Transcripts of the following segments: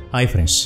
hi friends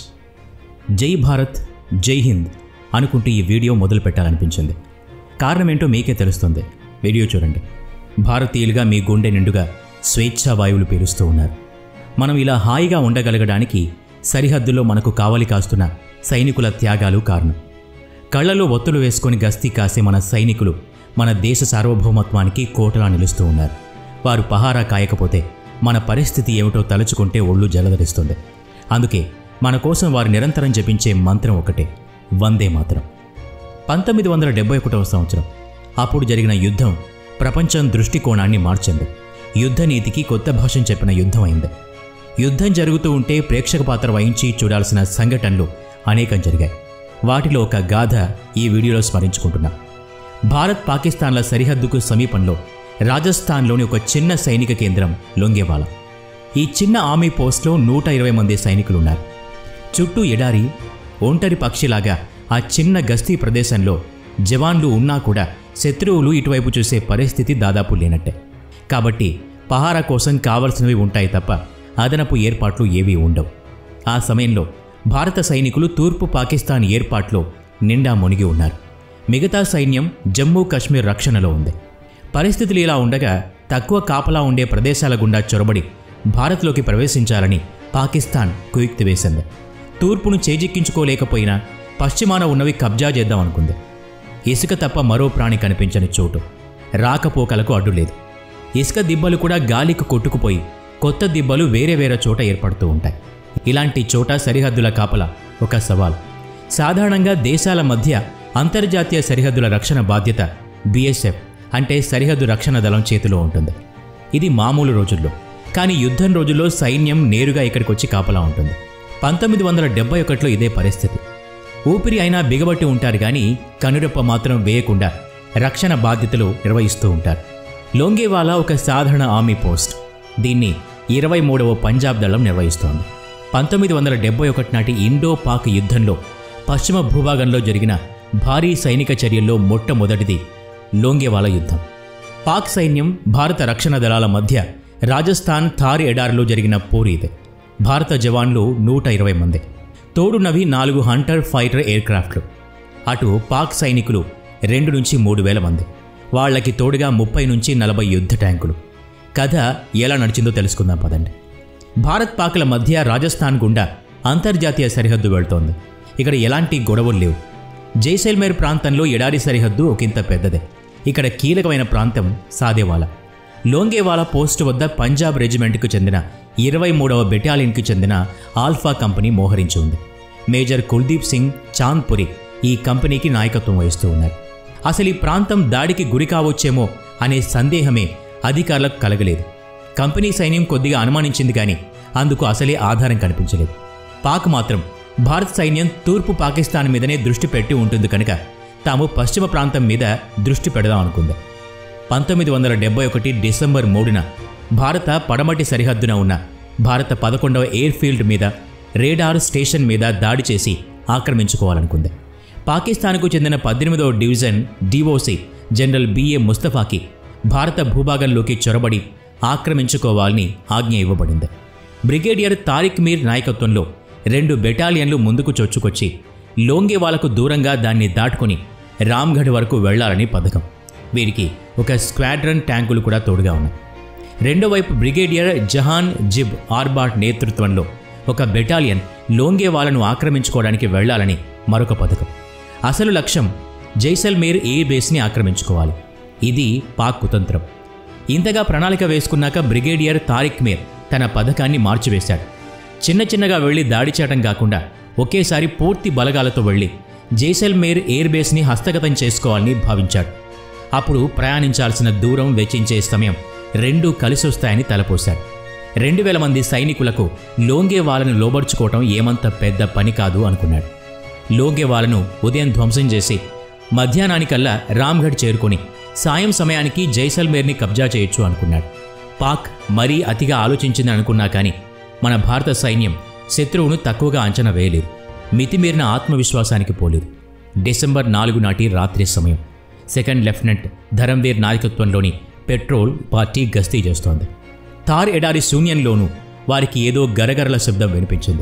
జై భారత్ జై హింద్ అనుకుంటూ ఈ వీడియో మొదలు పెట్టాలనిపించింది కారణం ఏంటో మీకే తెలుస్తుంది వీడియో చూడండి భారతీయులుగా మీ గుండె నిండుగా స్వేచ్ఛా వాయువులు పీలుస్తూ ఉన్నారు మనం ఇలా హాయిగా ఉండగలగడానికి సరిహద్దులో మనకు కావలి కాస్తున్న సైనికుల త్యాగాలు కారణం కళ్ళలో ఒత్తులు వేసుకొని గస్తీ కాసే మన సైనికులు మన దేశ సార్వభౌమత్వానికి కోటలా నిలుస్తూ ఉన్నారు వారు పహారా కాయకపోతే మన పరిస్థితి ఏమిటో తలుచుకుంటే ఒళ్ళు జలధరిస్తుంది అందుకే మన కోసం వారు నిరంతరం జపించే మంత్రం ఒకటే వందే మాత్రం పంతొమ్మిది వందల డెబ్బై ఒకటవ సంవత్సరం అప్పుడు జరిగిన యుద్ధం ప్రపంచం దృష్టికోణాన్ని మార్చింది యుద్ధ నీతికి కొత్త భాషను చెప్పిన యుద్ధం అయింది యుద్ధం జరుగుతూ ఉంటే ప్రేక్షక పాత్ర వహించి చూడాల్సిన సంఘటనలు అనేకం జరిగాయి వాటిలో ఒక గాథ ఈ వీడియోలో స్మరించుకుంటున్నా భారత్ పాకిస్తాన్ల సరిహద్దుకు సమీపంలో రాజస్థాన్లోని ఒక చిన్న సైనిక కేంద్రం లొంగేవాల ఈ చిన్న ఆర్మీ పోస్ట్లో నూట ఇరవై మంది సైనికులున్నారు చుట్టూ ఎడారి ఒంటరి పక్షిలాగా ఆ చిన్న గస్తీ ప్రదేశంలో జవాన్లు ఉన్నా కూడా శత్రువులు ఇటువైపు చూసే పరిస్థితి దాదాపు లేనట్టే కాబట్టి పహారా కోసం కావలసినవి ఉంటాయి తప్ప అదనపు ఏర్పాట్లు ఏవీ ఉండవు ఆ సమయంలో భారత సైనికులు తూర్పు పాకిస్తాన్ ఏర్పాట్లో నిండా మునిగి ఉన్నారు మిగతా సైన్యం జమ్మూ కాశ్మీర్ రక్షణలో ఉంది పరిస్థితులు ఇలా ఉండగా తక్కువ కాపలా ఉండే ప్రదేశాల గుండా చొరబడి భారత్లోకి ప్రవేశించాలని పాకిస్తాన్ కుయుక్తి వేసింది తూర్పును చేజిక్కించుకోలేకపోయినా పశ్చిమాన ఉన్నవి కబ్జా చేద్దాం అనుకుంది ఇసుక తప్ప మరో ప్రాణి కనిపించని చోటు రాకపోకలకు అడ్డు లేదు ఇసుక దిబ్బలు కూడా గాలికి కొట్టుకుపోయి కొత్త దిబ్బలు వేరే వేరే చోట ఏర్పడుతూ ఉంటాయి ఇలాంటి చోట సరిహద్దుల కాపలా ఒక సవాల్ సాధారణంగా దేశాల మధ్య అంతర్జాతీయ సరిహద్దుల రక్షణ బాధ్యత బీఎస్ఎఫ్ అంటే సరిహద్దు రక్షణ దళం చేతిలో ఉంటుంది ఇది మామూలు రోజుల్లో కానీ యుద్ధం రోజుల్లో సైన్యం నేరుగా ఇక్కడికి వచ్చి కాపలా ఉంటుంది పంతొమ్మిది వందల డెబ్బై ఒకటిలో ఇదే పరిస్థితి ఊపిరి అయినా బిగబట్టి ఉంటారు కానీ కనురెప్ప మాత్రం వేయకుండా రక్షణ బాధ్యతలు నిర్వహిస్తూ ఉంటారు లోంగేవాలా ఒక సాధారణ ఆర్మీ పోస్ట్ దీన్ని ఇరవై మూడవ పంజాబ్ దళం నిర్వహిస్తోంది పంతొమ్మిది వందల డెబ్బై ఒకటి నాటి ఇండో పాక్ యుద్ధంలో పశ్చిమ భూభాగంలో జరిగిన భారీ సైనిక చర్యల్లో మొట్టమొదటిది లోంగేవాలా యుద్ధం పాక్ సైన్యం భారత రక్షణ దళాల మధ్య రాజస్థాన్ థార్ ఎడారిలో జరిగిన పోరు ఇది భారత జవాన్లు నూట ఇరవై మంది తోడున్నవి నాలుగు హంటర్ ఫైటర్ ఎయిర్క్రాఫ్ట్లు అటు పాక్ సైనికులు రెండు నుంచి మూడు వేల మంది వాళ్ళకి తోడుగా ముప్పై నుంచి నలభై యుద్ధ ట్యాంకులు కథ ఎలా నడిచిందో తెలుసుకుందాం పదండి భారత్ పాకుల మధ్య రాజస్థాన్ గుండా అంతర్జాతీయ సరిహద్దు వెళ్తోంది ఇక్కడ ఎలాంటి గొడవలు లేవు జైసల్మేర్ ప్రాంతంలో ఎడారి సరిహద్దు ఒకంత పెద్దదే ఇక్కడ కీలకమైన ప్రాంతం సాదేవాలా లోంగేవాలా పోస్ట్ వద్ద పంజాబ్ రెజిమెంట్కు చెందిన ఇరవై మూడవ బెటాలియన్కి చెందిన ఆల్ఫా కంపెనీ మోహరించి ఉంది మేజర్ కుల్దీప్ సింగ్ చాంద్పురి ఈ కంపెనీకి నాయకత్వం వహిస్తూ ఉన్నారు అసలు ఈ ప్రాంతం దాడికి గురి కావచ్చేమో అనే సందేహమే అధికారులకు కలగలేదు కంపెనీ సైన్యం కొద్దిగా అనుమానించింది కానీ అందుకు అసలే ఆధారం కనిపించలేదు పాక్ మాత్రం భారత్ సైన్యం తూర్పు పాకిస్తాన్ మీదనే దృష్టి పెట్టి ఉంటుంది కనుక తాము పశ్చిమ ప్రాంతం మీద దృష్టి పెడదాం అనుకుంది పంతొమ్మిది వందల డెబ్బై ఒకటి డిసెంబర్ మూడున భారత పడమటి సరిహద్దున ఉన్న భారత పదకొండవ ఎయిర్ ఫీల్డ్ మీద రేడార్ స్టేషన్ మీద దాడి చేసి ఆక్రమించుకోవాలనుకుంది పాకిస్తాన్కు చెందిన పద్దెనిమిదవ డివిజన్ డిఓసి జనరల్ బిఏ ముస్తఫాకి భారత భూభాగంలోకి చొరబడి ఆక్రమించుకోవాలని ఆజ్ఞ ఇవ్వబడింది బ్రిగేడియర్ తారిక్ మీర్ నాయకత్వంలో రెండు బెటాలియన్లు ముందుకు చొచ్చుకొచ్చి లోంగేవాలకు దూరంగా దాన్ని దాటుకుని రామ్గఢ్ వరకు వెళ్లాలని పథకం వీరికి ఒక స్క్వాడ్రన్ ట్యాంకులు కూడా తోడుగా ఉన్నాయి రెండో వైపు బ్రిగేడియర్ జహాన్ జిబ్ ఆర్బాట్ నేతృత్వంలో ఒక బెటాలియన్ లోంగేవాలను ఆక్రమించుకోవడానికి వెళ్లాలని మరొక పథకం అసలు లక్ష్యం జైసల్మేర్ ఎయిర్ బేస్ని ఆక్రమించుకోవాలి ఇది పాక్ కుతంత్రం ఇంతగా ప్రణాళిక వేసుకున్నాక బ్రిగేడియర్ తారిక్ మీర్ తన పథకాన్ని మార్చివేశాడు చిన్న చిన్నగా వెళ్లి దాడి చేయడం కాకుండా ఒకేసారి పూర్తి బలగాలతో వెళ్లి జైసల్మేర్ ఎయిర్ బేస్ని హస్తగతం చేసుకోవాలని భావించాడు అప్పుడు ప్రయాణించాల్సిన దూరం వెచ్చించే సమయం రెండూ కలిసొస్తాయని తలపోశాడు రెండు వేల మంది సైనికులకు లోంగేవాలను లోబర్చుకోవటం ఏమంత పెద్ద పని కాదు అనుకున్నాడు లోంగేవాలను ఉదయం ధ్వంసం చేసి మధ్యాహ్నానికల్లా రామ్గఢ్ చేరుకొని సాయం సమయానికి జైసల్మేర్ని కబ్జా చేయొచ్చు అనుకున్నాడు పాక్ మరీ అతిగా ఆలోచించిందని అనుకున్నా కానీ మన భారత సైన్యం శత్రువును తక్కువగా అంచనా వేయలేదు మితిమీరిన ఆత్మవిశ్వాసానికి పోలేదు డిసెంబర్ నాలుగు నాటి రాత్రి సమయం సెకండ్ లెఫ్టినెంట్ ధరంవీర్ నాయకత్వంలోని పెట్రోల్ పార్టీ గస్తీ చేస్తోంది తార్ ఎడారి శూన్యంలోనూ వారికి ఏదో గరగరల శబ్దం వినిపించింది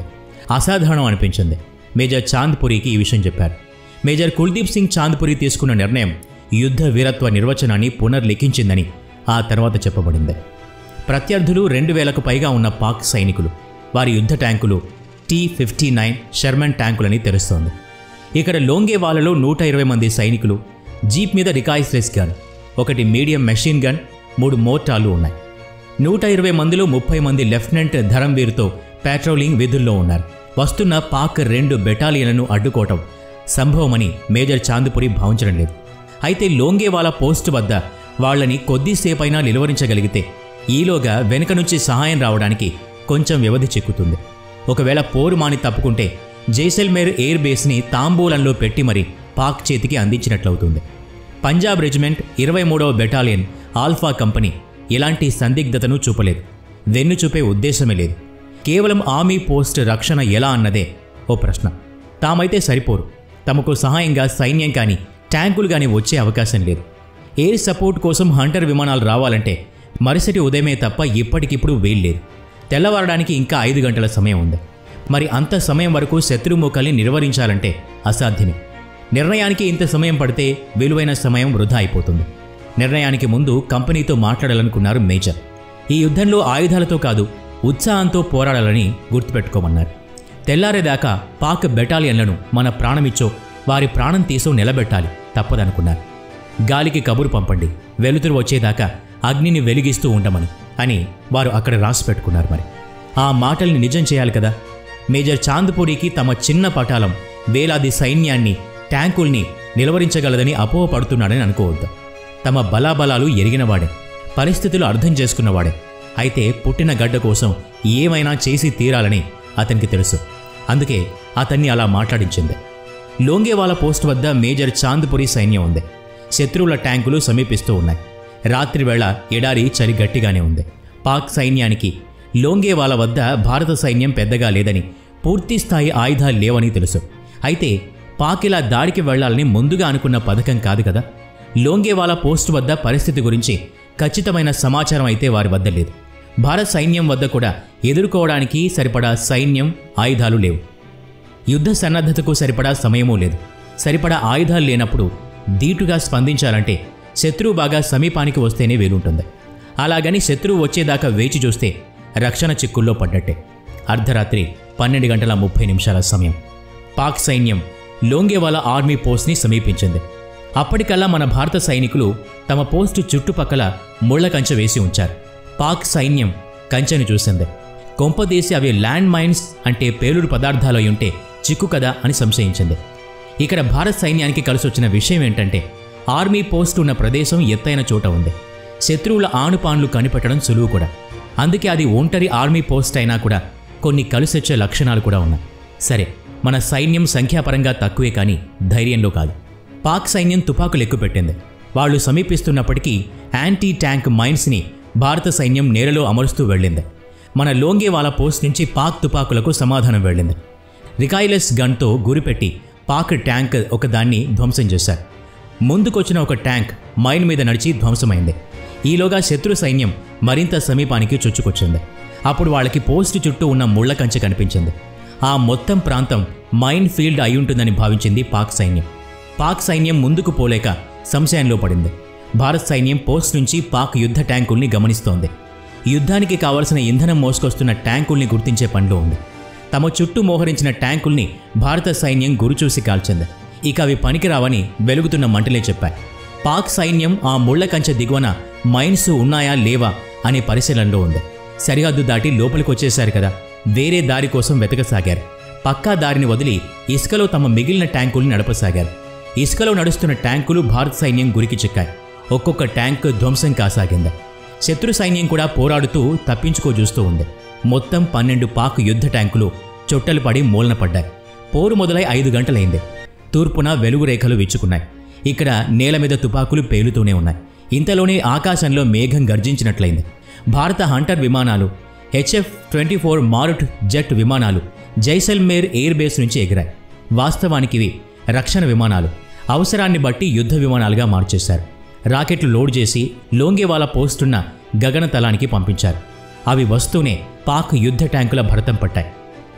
అసాధారణం అనిపించింది మేజర్ చాంద్పురికి ఈ విషయం చెప్పారు మేజర్ కుల్దీప్ సింగ్ చాంద్పురి తీసుకున్న నిర్ణయం యుద్ధ వీరత్వ నిర్వచనాన్ని పునర్లిఖించిందని ఆ తర్వాత చెప్పబడింది ప్రత్యర్థులు రెండు వేలకు పైగా ఉన్న పాక్ సైనికులు వారి యుద్ధ ట్యాంకులు టీ ఫిఫ్టీ నైన్ షెర్మన్ ట్యాంకులని తెలుస్తోంది ఇక్కడ లోంగేవాలలో నూట ఇరవై మంది సైనికులు జీప్ మీద రికాయిస్లెస్ గన్ ఒకటి మీడియం మెషిన్ గన్ మూడు మోర్టార్లు ఉన్నాయి నూట ఇరవై మందిలో ముప్పై మంది లెఫ్టినెంట్ ధరంవీర్తో పాట్రోలింగ్ విధుల్లో ఉన్నారు వస్తున్న పాక్ రెండు బెటాలియన్లను అడ్డుకోవటం సంభవమని మేజర్ చాందుపురి భావించడం లేదు అయితే లోంగేవాలా పోస్ట్ వద్ద వాళ్ళని కొద్దిసేపైనా నిలువరించగలిగితే ఈలోగా వెనుక నుంచి సహాయం రావడానికి కొంచెం వ్యవధి చిక్కుతుంది ఒకవేళ పోరు మాని తప్పుకుంటే జైసల్మేర్ ఎయిర్ బేస్ని తాంబూలంలో పెట్టి మరి పాక్ చేతికి అందించినట్లవుతుంది పంజాబ్ రెజిమెంట్ ఇరవై మూడవ బెటాలియన్ ఆల్ఫా కంపెనీ ఎలాంటి సందిగ్ధతను చూపలేదు వెన్ను చూపే ఉద్దేశమే లేదు కేవలం ఆర్మీ పోస్ట్ రక్షణ ఎలా అన్నదే ఓ ప్రశ్న తామైతే సరిపోరు తమకు సహాయంగా సైన్యం కానీ ట్యాంకులు కానీ వచ్చే అవకాశం లేదు ఎయిర్ సపోర్ట్ కోసం హంటర్ విమానాలు రావాలంటే మరుసటి ఉదయమే తప్ప ఇప్పటికిప్పుడు వేయలేదు తెల్లవారడానికి ఇంకా ఐదు గంటల సమయం ఉంది మరి అంత సమయం వరకు శత్రుముఖల్ని నిర్వహించాలంటే అసాధ్యమే నిర్ణయానికి ఇంత సమయం పడితే విలువైన సమయం వృధా అయిపోతుంది నిర్ణయానికి ముందు కంపెనీతో మాట్లాడాలనుకున్నారు మేజర్ ఈ యుద్ధంలో ఆయుధాలతో కాదు ఉత్సాహంతో పోరాడాలని గుర్తుపెట్టుకోమన్నారు తెల్లారేదాకా పాక్ బెటాలియన్లను మన ప్రాణమిచ్చో వారి ప్రాణం తీసో నిలబెట్టాలి తప్పదనుకున్నారు గాలికి కబురు పంపండి వెలుతురు వచ్చేదాకా అగ్నిని వెలిగిస్తూ ఉండమని అని వారు అక్కడ రాసి పెట్టుకున్నారు మరి ఆ మాటల్ని నిజం చేయాలి కదా మేజర్ చాంద్పూరికి తమ చిన్న పటాలం వేలాది సైన్యాన్ని ట్యాంకుల్ని నిలవరించగలదని అపోహపడుతున్నాడని అనుకోవద్దు తమ బలాబలాలు ఎరిగినవాడే పరిస్థితులు అర్థం చేసుకున్నవాడే అయితే పుట్టిన గడ్డ కోసం ఏమైనా చేసి తీరాలని అతనికి తెలుసు అందుకే అతన్ని అలా మాట్లాడించింది లోంగేవాల పోస్ట్ వద్ద మేజర్ చాంద్పురి సైన్యం ఉంది శత్రువుల ట్యాంకులు సమీపిస్తూ ఉన్నాయి రాత్రివేళ ఎడారి చలి గట్టిగానే ఉంది పాక్ సైన్యానికి లోంగేవాల వద్ద భారత సైన్యం పెద్దగా లేదని పూర్తి స్థాయి ఆయుధాలు లేవని తెలుసు అయితే పాక్ ఇలా దాడికి వెళ్లాలని ముందుగా అనుకున్న పథకం కాదు కదా లోంగేవాలా పోస్ట్ వద్ద పరిస్థితి గురించి ఖచ్చితమైన సమాచారం అయితే వారి వద్ద లేదు భారత సైన్యం వద్ద కూడా ఎదుర్కోవడానికి సరిపడా సైన్యం ఆయుధాలు లేవు యుద్ధ సన్నద్ధతకు సరిపడా సమయమూ లేదు సరిపడా ఆయుధాలు లేనప్పుడు ధీటుగా స్పందించాలంటే శత్రువు బాగా సమీపానికి వస్తేనే వీలుంటుంది అలాగని శత్రువు వచ్చేదాకా వేచి చూస్తే రక్షణ చిక్కుల్లో పడ్డట్టే అర్ధరాత్రి పన్నెండు గంటల ముప్పై నిమిషాల సమయం పాక్ సైన్యం లోంగేవాలా ఆర్మీ పోస్ట్ని సమీపించింది అప్పటికల్లా మన భారత సైనికులు తమ పోస్టు చుట్టుపక్కల ముళ్ల కంచె వేసి ఉంచారు పాక్ సైన్యం కంచెను చూసింది కొంపదీసి అవి ల్యాండ్ మైన్స్ అంటే పేలుడు పదార్థాలు ఉంటే చిక్కు కదా అని సంశయించింది ఇక్కడ భారత సైన్యానికి కలిసొచ్చిన విషయం ఏంటంటే ఆర్మీ పోస్ట్ ఉన్న ప్రదేశం ఎత్తైన చోట ఉంది శత్రువుల ఆనుపాన్లు కనిపెట్టడం సులువు కూడా అందుకే అది ఒంటరి ఆర్మీ పోస్ట్ అయినా కూడా కొన్ని కలిసొచ్చే లక్షణాలు కూడా ఉన్నాయి సరే మన సైన్యం సంఖ్యాపరంగా తక్కువే కానీ ధైర్యంలో కాదు పాక్ సైన్యం తుపాకులు ఎక్కుపెట్టింది వాళ్ళు సమీపిస్తున్నప్పటికీ యాంటీ ట్యాంక్ మైన్స్ని భారత సైన్యం నేలలో అమరుస్తూ వెళ్ళింది మన లోంగేవాలా పోస్ట్ నుంచి పాక్ తుపాకులకు సమాధానం వెళ్ళింది రికాయిలెస్ గన్తో గురిపెట్టి పాక్ ట్యాంక్ ఒకదాన్ని ధ్వంసం చేశారు ముందుకొచ్చిన ఒక ట్యాంక్ మైన్ మీద నడిచి ధ్వంసమైంది ఈలోగా శత్రు సైన్యం మరింత సమీపానికి చొచ్చుకొచ్చింది అప్పుడు వాళ్ళకి పోస్ట్ చుట్టూ ఉన్న ముళ్ల కంచె కనిపించింది ఆ మొత్తం ప్రాంతం మైన్ ఫీల్డ్ అయి ఉంటుందని భావించింది పాక్ సైన్యం పాక్ సైన్యం ముందుకు పోలేక సంశయంలో పడింది భారత్ సైన్యం పోస్ట్ నుంచి పాక్ యుద్ధ ట్యాంకుల్ని గమనిస్తోంది యుద్ధానికి కావలసిన ఇంధనం మోసుకొస్తున్న ట్యాంకుల్ని గుర్తించే పనిలో ఉంది తమ చుట్టూ మోహరించిన ట్యాంకుల్ని భారత సైన్యం గురిచూసి కాల్చింది ఇక అవి పనికిరావని వెలుగుతున్న మంటలే చెప్పాయి పాక్ సైన్యం ఆ ముళ్ల కంచె దిగువన మైన్స్ ఉన్నాయా లేవా అనే పరిశీలనలో ఉంది సరిహద్దు దాటి లోపలికి వచ్చేశారు కదా వేరే దారి కోసం వెతకసాగారు పక్కా దారిని వదిలి ఇసుకలో తమ మిగిలిన ట్యాంకుల్ని నడపసాగారు ఇసుకలో నడుస్తున్న ట్యాంకులు భారత సైన్యం గురికి చిక్కాయి ఒక్కొక్క ట్యాంక్ ధ్వంసం కాసాగింది శత్రు సైన్యం కూడా పోరాడుతూ తప్పించుకో చూస్తూ ఉంది మొత్తం పన్నెండు పాక్ యుద్ధ ట్యాంకులు చొట్టలు పడి మూలన పడ్డాయి పోరు మొదలై ఐదు గంటలైంది తూర్పున వెలుగు రేఖలు విచ్చుకున్నాయి ఇక్కడ నేల మీద తుపాకులు పేలుతూనే ఉన్నాయి ఇంతలోనే ఆకాశంలో మేఘం గర్జించినట్లయింది భారత హంటర్ విమానాలు HF twenty four Marut jet విమానాలు జైసల్మేర్ ఎయిర్ బేస్ నుంచి ఎగిరాయి వాస్తవానికి ఇవి రక్షణ విమానాలు అవసరాన్ని బట్టి యుద్ధ విమానాలుగా మార్చేశారు రాకెట్లు లోడ్ చేసి లోంగేవాలా పోస్టున్న గగనతలానికి పంపించారు అవి వస్తూనే పాక్ యుద్ధ ట్యాంకుల భరతం పట్టాయి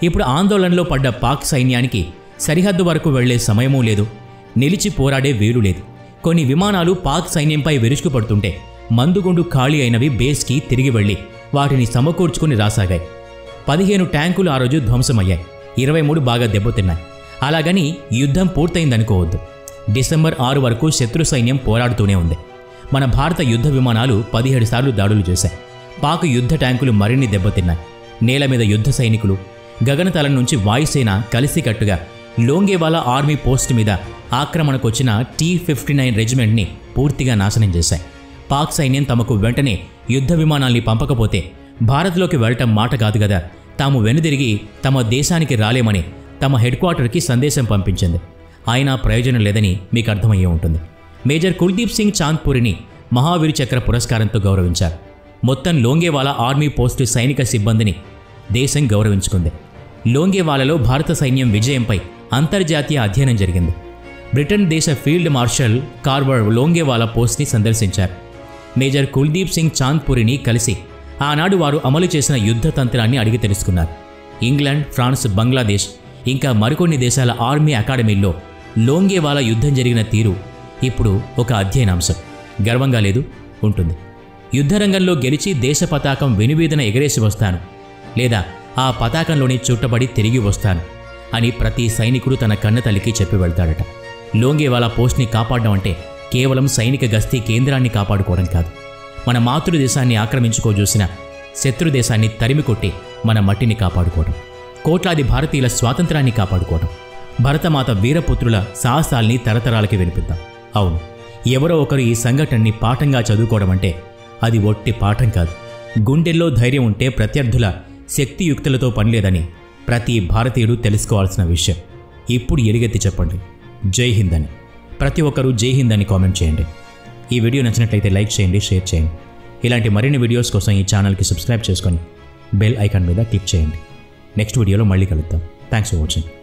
ఇప్పుడు ఆందోళనలో పడ్డ పాక్ సైన్యానికి సరిహద్దు వరకు వెళ్లే సమయమూ లేదు నిలిచి పోరాడే వీలు లేదు కొన్ని విమానాలు పాక్ సైన్యంపై విరుచుకుపడుతుంటే మందుగుండు ఖాళీ అయినవి బేస్కి తిరిగి వెళ్లి వాటిని సమకూర్చుకుని రాసాగాయి పదిహేను ట్యాంకులు ఆ రోజు ధ్వంసమయ్యాయి ఇరవై మూడు బాగా దెబ్బతిన్నాయి అలాగని యుద్ధం పూర్తయిందనుకోవద్దు డిసెంబర్ ఆరు వరకు శత్రు సైన్యం పోరాడుతూనే ఉంది మన భారత యుద్ధ విమానాలు పదిహేడు సార్లు దాడులు చేశాయి పాక్ యుద్ధ ట్యాంకులు మరిన్ని దెబ్బతిన్నాయి నేల మీద యుద్ధ సైనికులు గగనతలం నుంచి వాయుసేన కలిసికట్టుగా లోంగేవాలా ఆర్మీ పోస్ట్ మీద ఆక్రమణకొచ్చిన టీ ఫిఫ్టీ నైన్ రెజిమెంట్ని పూర్తిగా నాశనం చేశాయి పాక్ సైన్యం తమకు వెంటనే యుద్ధ విమానాల్ని పంపకపోతే భారత్లోకి వెళ్ళటం మాట కాదు కదా తాము వెనుదిరిగి తమ దేశానికి రాలేమని తమ హెడ్ క్వార్టర్కి సందేశం పంపించింది అయినా ప్రయోజనం లేదని మీకు అర్థమయ్యే ఉంటుంది మేజర్ కుల్దీప్ సింగ్ చాంద్పూరిని మహావీర్ చక్ర పురస్కారంతో గౌరవించారు మొత్తం లోంగేవాలా ఆర్మీ పోస్టు సైనిక సిబ్బందిని దేశం గౌరవించుకుంది లోంగేవాలలో భారత సైన్యం విజయంపై అంతర్జాతీయ అధ్యయనం జరిగింది బ్రిటన్ దేశ ఫీల్డ్ మార్షల్ కార్వర్ లోంగేవాలా పోస్ట్ని సందర్శించారు మేజర్ కుల్దీప్ సింగ్ చాంద్పూరిని కలిసి ఆనాడు వారు అమలు చేసిన యుద్ధ తంత్రాన్ని అడిగి తెలుసుకున్నారు ఇంగ్లాండ్ ఫ్రాన్స్ బంగ్లాదేశ్ ఇంకా మరికొన్ని దేశాల ఆర్మీ అకాడమీల్లో లోంగేవాలా యుద్ధం జరిగిన తీరు ఇప్పుడు ఒక అధ్యయనాంశం గర్వంగా లేదు ఉంటుంది యుద్ధరంగంలో గెలిచి దేశ పతాకం వెనువీదన ఎగరేసి వస్తాను లేదా ఆ పతాకంలోని చుట్టబడి తిరిగి వస్తాను అని ప్రతి సైనికుడు తన కన్నతల్లికి చెప్పి వెళ్తాడట లోంగేవాలా పోస్ట్ని కాపాడడం అంటే కేవలం సైనిక గస్తీ కేంద్రాన్ని కాపాడుకోవడం కాదు మన మాతృదేశాన్ని ఆక్రమించుకో చూసిన శత్రు దేశాన్ని తరిమి కొట్టి మన మట్టిని కాపాడుకోవడం కోట్లాది భారతీయుల స్వాతంత్రాన్ని కాపాడుకోవడం భరతమాత వీరపుత్రుల సాహసాల్ని తరతరాలకి వినిపిద్దాం అవును ఎవరో ఒకరు ఈ సంఘటనని పాఠంగా చదువుకోవడం అంటే అది ఒట్టి పాఠం కాదు గుండెల్లో ధైర్యం ఉంటే ప్రత్యర్థుల శక్తియుక్తులతో పనిలేదని ప్రతి భారతీయుడు తెలుసుకోవాల్సిన విషయం ఇప్పుడు ఎలుగెత్తి చెప్పండి జై హింద్ అని ప్రతి ఒక్కరూ జై హింద్ అని కామెంట్ చేయండి ఈ వీడియో నచ్చినట్లయితే లైక్ చేయండి షేర్ చేయండి ఇలాంటి మరిన్ని వీడియోస్ కోసం ఈ ఛానల్కి సబ్స్క్రైబ్ చేసుకొని బెల్ ఐకాన్ మీద క్లిక్ చేయండి నెక్స్ట్ వీడియోలో మళ్ళీ కలుద్దాం థ్యాంక్స్ ఫర్ వాచింగ్